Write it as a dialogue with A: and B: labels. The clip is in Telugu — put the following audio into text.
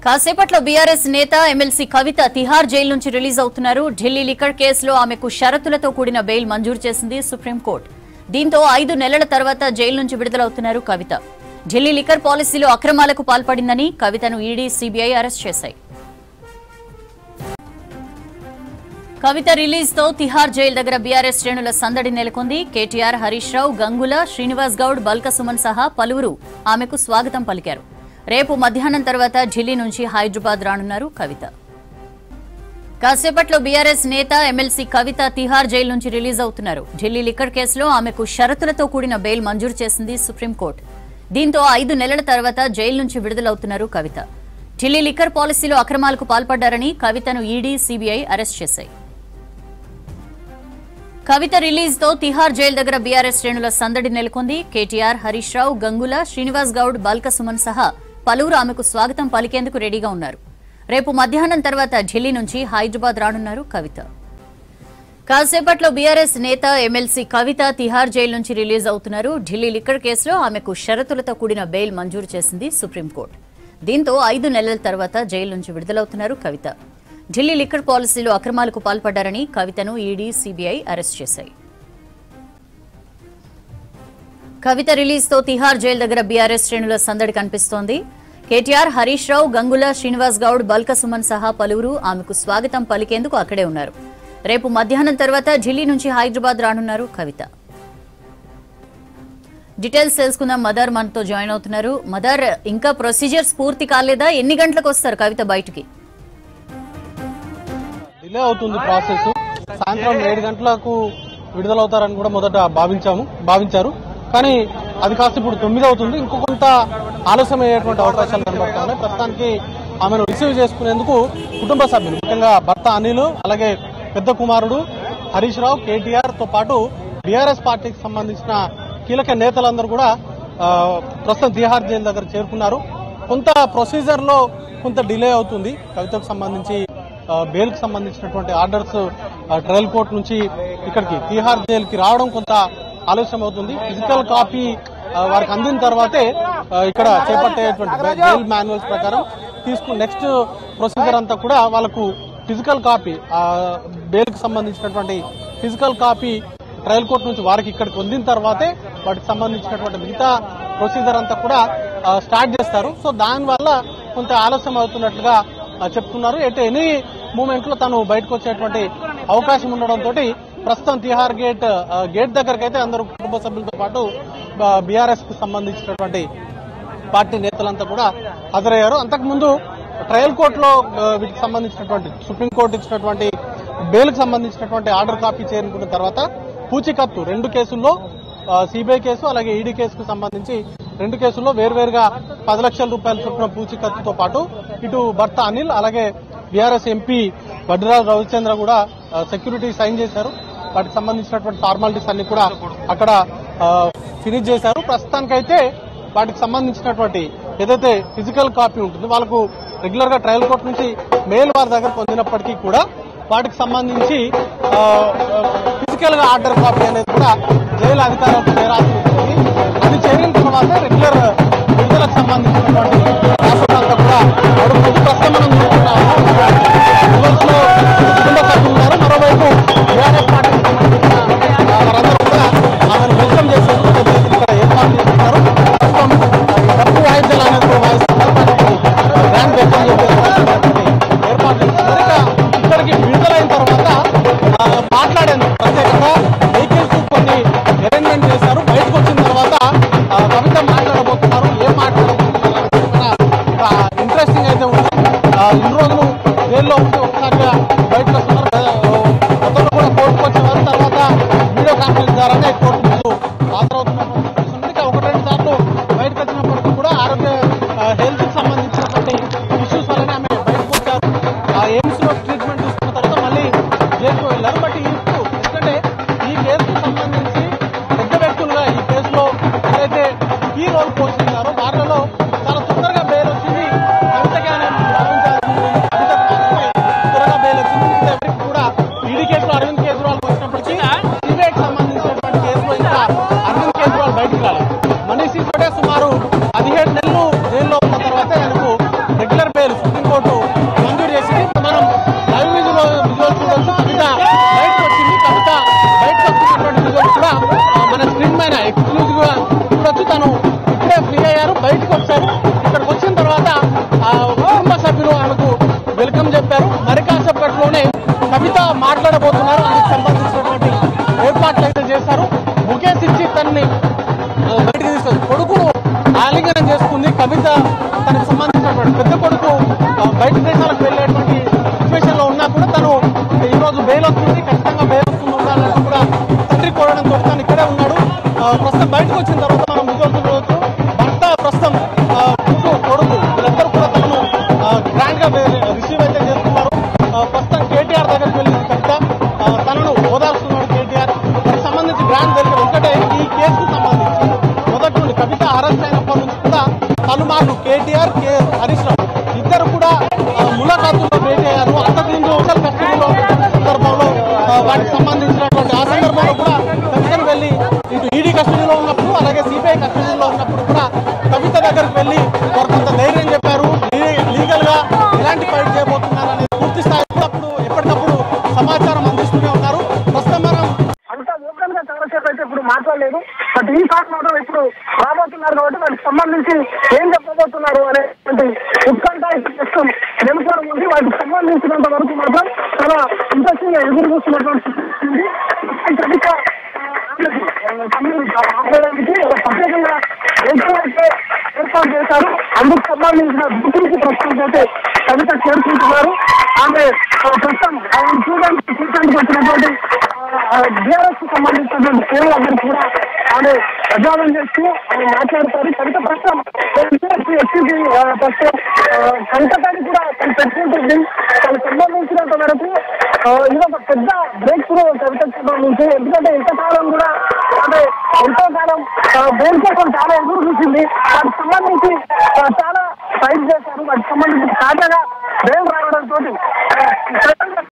A: కాసేపట్లో బీఆర్ఎస్ నేత ఎమ్మెల్సీ కవిత తిహార్ జైలు నుంచి రిలీజ్ అవుతున్నారు ఢిల్లీ లిక్కర్ కేసులో ఆమెకు షరతులతో కూడిన బెయిల్ మంజూరు చేసింది సుప్రీంకోర్టు దీంతో ఐదు నెలల తర్వాత జైలు నుంచి విడుదలవుతున్నారు కవిత ఢిల్లీ లిక్కర్ పాలసీలో అక్రమాలకు పాల్పడిందని కవితను ఈడీ సీబీఐ అరెస్ట్ చేశాయి కవిత రిలీజ్ తో తిహార్ జైలు దగ్గర బీఆర్ఎస్ శ్రేణుల సందడి నెలకొంది కేటీఆర్ హరీష్ రావు గంగుల శ్రీనివాస్ గౌడ్ బల్క సుమన్ సహా పలువురు ఆమెకు స్వాగతం పలికారు రేపు మధ్యాహ్నం తర్వాత ఢిల్లీ నుంచి హైదరాబాద్ రానున్నారు కవిత కాసేపట్లో బీఆర్ఎస్ నేత ఎమ్మెల్సీ కవిత తిహార్ జైలు నుంచి రిలీజ్ అవుతున్నారు ఢిల్లీ లిక్కర్ కేసులో ఆమెకు షరతులతో కూడిన బెయిల్ మంజూరు చేసింది సుప్రీంకోర్టు దీంతో ఐదు నెలల తర్వాత జైలు నుంచి విడుదలవుతున్నారు కవిత ఢిల్లీ లిక్కర్ పాలసీలో అక్రమాలకు పాల్పడ్డారని కవితను ఈడీ సీబీఐ అరెస్ట్ చేశాయి కవిత రిలీజ్ తో తిహార్ జైలు దగ్గర బీఆర్ఎస్ శ్రేణుల సందడి నెలకొంది కేటీఆర్ హరీష్ రావు గంగుల శ్రీనివాస్ గౌడ్ బాల్క సుమన్ సహా పలువురు ఆమెకు స్వాగతం పలికేందుకు రెడీగా ఉన్నారు రేపు మధ్యాహ్నం తర్వాత ఢిల్లీ నుంచి హైదరాబాద్ రానున్నారు కవిత కాసేపట్లో బీఆర్ఎస్ నేత ఎమ్మెల్సీ కవిత తిహార్ జైలు నుంచి రిలీజ్ అవుతున్నారు ఢిల్లీ లిక్కర్ కేసులో ఆమెకు షరతులతో కూడిన బెయిల్ మంజూరు చేసింది సుప్రీంకోర్టు దీంతో ఐదు నెలల తర్వాత జైలు నుంచి విడుదలవుతున్నారు కవిత ఢిల్లీ లిక్కర్ పాలసీలో అక్రమాలకు పాల్పడ్డారని కవితను ఈడీ సీబీఐ అరెస్ట్ చేశాయి కవిత రిలీజ్ తో తిహార్ జైలు దగ్గర బీఆర్ఎస్ శ్రేణుల సందడి కనిపిస్తోంది కేటీఆర్ హరీష్ రావు గంగుల శ్రీనివాస్ గౌడ్ బల్క సుమన్ సహా పలువురు ఆమెకు స్వాగతం పలికేందుకు అక్కడే ఉన్నారు రేపు మధ్యాహ్నం తర్వాత ఢిల్లీ నుంచి హైదరాబాద్ రానున్నారు కవిత డీటెయిల్స్ తెలుసుకుందాం మదర్ మనతో జాయిన్ అవుతున్నారు మదర్ ఇంకా ప్రొసీజర్స్ పూర్తి కాలేదా ఎన్ని గంటలకు వస్తారు కవిత బయటికి
B: డిలే అవుతుంది ప్రాసెస్ సాయంత్రం ఏడు గంటలకు విడుదలవుతారని కూడా మొదట భావించాము భావించారు కానీ అది కాస్త ఇప్పుడు తొమ్మిది అవుతుంది ఇంకో కొంత ఆలస్యం అయ్యేటువంటి అవకాశాలు కనబడుతున్నాయి ప్రస్తుతానికి ఆమెను రిసీవ్ చేసుకునేందుకు కుటుంబ సభ్యులు ముఖ్యంగా భర్త అనిల్ అలాగే పెద్ద కుమారుడు హరీష్ రావు కేటీఆర్ తో పాటు బీఆర్ఎస్ పార్టీకి సంబంధించిన కీలక నేతలందరూ కూడా ఆ, ప్రస్తుతం తిహార్ జైలు దగ్గర చేరుకున్నారు కొంత ప్రొసీజర్ లో కొంత డిలే అవుతుంది కవితకు సంబంధించి బెయిల్ కి సంబంధించినటువంటి ఆర్డర్స్ ట్రయల్ కోర్ట్ నుంచి ఇక్కడికి తిహార్ జైలుకి రావడం కొంత ఆలస్యం అవుతుంది ఫిజికల్ కాపీ ఆ, వారికి అందిన తర్వాతే ఆ, ఇక్కడ చేపట్టేటువంటి బెయిల్ మాన్యువల్స్ ప్రకారం తీసుకుని నెక్స్ట్ ప్రొసీజర్ అంతా కూడా వాళ్ళకు ఫిజికల్ కాపీ బెయిల్ కి సంబంధించినటువంటి ఫిజికల్ కాపీ ట్రయల్ కోర్ట్ నుంచి వారికి ఇక్కడికి పొందిన తర్వాతే వాటికి సంబంధించినటువంటి మిగతా ప్రొసీజర్ అంతా కూడా ఆ, స్టార్ట్ చేస్తారు సో దానివల్ల కొంత ఆలస్యం అవుతున్నట్లుగా ఆ, చెప్తున్నారు ఎట్ ఎనీ మూమెంట్ లో తను బయటకు వచ్చేటువంటి అవకాశం ఉండడంతో ప్రస్తుతం తిహార్ గేట్ ఆ, గేట్ దగ్గరకు అయితే అందరూ కుటుంబ సభ్యులతో పాటు బీఆర్ఎస్ కు సంబంధించినటువంటి పార్టీ నేతలంతా కూడా హాజరయ్యారు అంతకుముందు ట్రయల్ కోర్టులో ఆ, వీటికి సంబంధించినటువంటి సుప్రీంకోర్టు ఇచ్చినటువంటి బెయిల్కి సంబంధించినటువంటి ఆర్డర్ కాపీ చేరుకున్న తర్వాత పూచికత్తు రెండు కేసుల్లో సిబిఐ కేసు అలాగే ఈడీ కేసుకు సంబంధించి రెండు కేసుల్లో వేర్వేరుగా పది లక్షల రూపాయల చొప్పున పూచికత్తుతో పాటు ఇటు భర్త అనిల్ అలాగే బీఆర్ఎస్ ఎంపీ వడ్డరాజు రవిచంద్ర కూడా ఆ, సెక్యూరిటీ సైన్ చేశారు వాటికి సంబంధించినటువంటి ఫార్మాలిటీస్ అన్ని కూడా అక్కడ ఆ, ఫినిష్ చేశారు ప్రస్తుతానికైతే వాటికి సంబంధించినటువంటి ఏదైతే ఫిజికల్ కాపీ ఉంటుందో వాళ్ళకు రెగ్యులర్ గా ట్రయల్ కోర్ట్ నుంచి మెయిల్ వారి దగ్గర పొందినప్పటికీ కూడా వాటికి సంబంధించి ఫిజికల్ గా ఆర్డర్ కాపీ అనేది కూడా జైలు అధికారులకు చేరాల్సి ఉంటుంది అది చేరిన తర్వాత రెగ్యులర్ విడుదలకు సంబంధించినటువంటి ప్రాసెస్ అంతా కూడా నడుస్తుంది ప్రస్తుతం మనం చూస్తున్నాము రివర్స్ లో కుటుంబ సభ్యులు ఉన్నారు మరోవైపు బీఆర్ఎస్ పార్టీకి సంబంధించిన ఆ, వారందరూ కూడా ఆమెను వెల్కమ్ చేసేందుకు పెద్ద ఎత్తున ఇక్కడ ఏర్పాటు చేస్తున్నారు ప్రస్తుతం ఈ డప్పు వాయిద్యాలు అనేది కూడా వాయిస్తున్నారు వాటికి గ్రాండ్ వెల్కమ్ చేసేటువంటి ఏర్పాటు చేస్తున్నారు ఇక ఇక్కడికి విడుదలైన తర్వాత ఆ, మాట్లాడేందుకు ప్రత్యేకంగా వెహికల్స్ కొన్ని అరేంజ్మెంట్ చేశారు బయట తను ఇప్పుడే ఫ్రీ అయ్యారు బయటకు వచ్చారు ఇక్కడికి వచ్చిన తర్వాత ఆ కుటుంబ సభ్యులు ఆమెకు వెల్కమ్ చెప్పారు మరి కాసేపట్లోనే కవిత మాట్లాడబోతున్నారు అందుకు సంబంధించినటువంటి ఏర్పాట్లు అయితే చేశారు ముఖేష్ ఇచ్చి తనని ఆ, బయటికి తీసుకొచ్చి కొడుకును ఆలింగనం చేసుకుంది కవిత తనకు సంబంధించినటువంటి పెద్ద కొడుకు ఆ, బయట దేశాలకు వెళ్ళేటువంటి సిచ్యువేషన్ లో ఉన్నా కూడా తను ఈ రోజు బెయిల్ వస్తుంది ఖచ్చితంగా బెయిల్ వస్తుంది ఉండాలంటూ కూడా తండ్రి కోరడంతో తను ఇక్కడే ఉన్నాడు ఆ, ప్రస్తుతం బయటకు వచ్చిన తర్వాత మనం ముగ్గురు చూడవచ్చు భర్త ప్రస్తుతం ఆ, కూతురు కొడుకు వీళ్ళందరూ కూడా తనను గ్రాండ్ గా రిసీవ్ అయితే చేస్తున్నారు ఆ, ప్రస్తుతం కేటీఆర్ దగ్గరికి వెళ్ళింది కవిత ఆ, తనను ఓదార్స్తున్నాడు కేటీఆర్ దానికి సంబంధించి గ్రాండ్ జరిగింది ఒకటే ఈ కేసుకు సంబంధించి మొదటి నుండి కవిత అరెస్ట్ అయినప్పటి నుంచి కూడా పలుమార్లు కేటీఆర్ కే హరీష్ రావు ఇద్దరు కూడా ఆ, ములాఖాతుల్లో భేటీ అయ్యారు అంతకుముందు స్పెషల్ కస్టడీలో ఉన్న సందర్భంలో ఆ, వాటికి సంబంధించినటువంటి ఆ సందర్భంలో కూడా కవితను వెళ్ళి ఇటు ఈడీ కస్టడీలో ఉన్నప్పుడు అలాగే సిబిఐ కస్టడీలో ఉన్నప్పుడు కూడా కవిత దగ్గరికి వెళ్ళి వారు కొంత ధైర్యం చెప్పారు లీగల్ గా ఎలాంటి ఫైట్ చేయబోతున్నారు అనేది పూర్తి స్థాయిలో అప్పుడు ఎప్పటికప్పుడు సమాచారం అందిస్తూనే ఉన్నారు ప్రస్తుతం మనం
C: అంత ఓపెన్ గా చాలాసేపు అయితే ఇప్పుడు మాట్లాడలేదు బట్ ఈ సార్ మాత్రం ఇప్పుడు రాబోతున్నారు కాబట్టి దానికి సంబంధించి ఏం చెప్పబోతున్నారు అనేటువంటి ఉత్కంఠ ఇప్పుడు ప్రస్తుతం నిమిషాలు ఉంది వాటికి సంబంధించినంత వరకు మాత్రం చాలా ఇంట్రెస్టింగ్ గా ఎదురు చూస్తున్నటువంటి పరిస్థితి ఉంది. కనుక ఆమెకు, ఆ, తమ్ముడు మాట్లాడడానికి ఒక ప్రత్యేకంగా వేదికను అయితే ఏర్పాటు చేశారు అందుకు సంబంధించిన బుద్ధులకి ప్రస్తుతం అయితే కవిత చేరుకుంటున్నారు ఆమె ఆ, ప్రస్తుతం ఆమెను చూడడానికి చూడడానికి వచ్చినటువంటి బీఆర్ఎస్ కు సంబంధించినటువంటి సేవలందరూ కూడా ఆమె ప్రజాదం చేస్తూ ఆమె మాట్లాడతారు కవిత ప్రస్తుతం ఎస్సీసీ ప్రస్తుతం కవితని కూడా తను పెట్టుకుంటుంది తనకు సంబంధించినంత వరకు ఆ, ఇది ఒక పెద్ద బ్రేక్ త్రూ కవితకు సంబంధించి ఎందుకంటే ఇంతకాలం కూడా ఆమె ఎంతో కాలం బెయిల్ కోసం చాలా ఎదురు చూసింది వాటికి సంబంధించి ఆ, చాలా ఫైట్ చేశారు వాటికి సంబంధించి తాజాగా బెయిల్ రావడంతో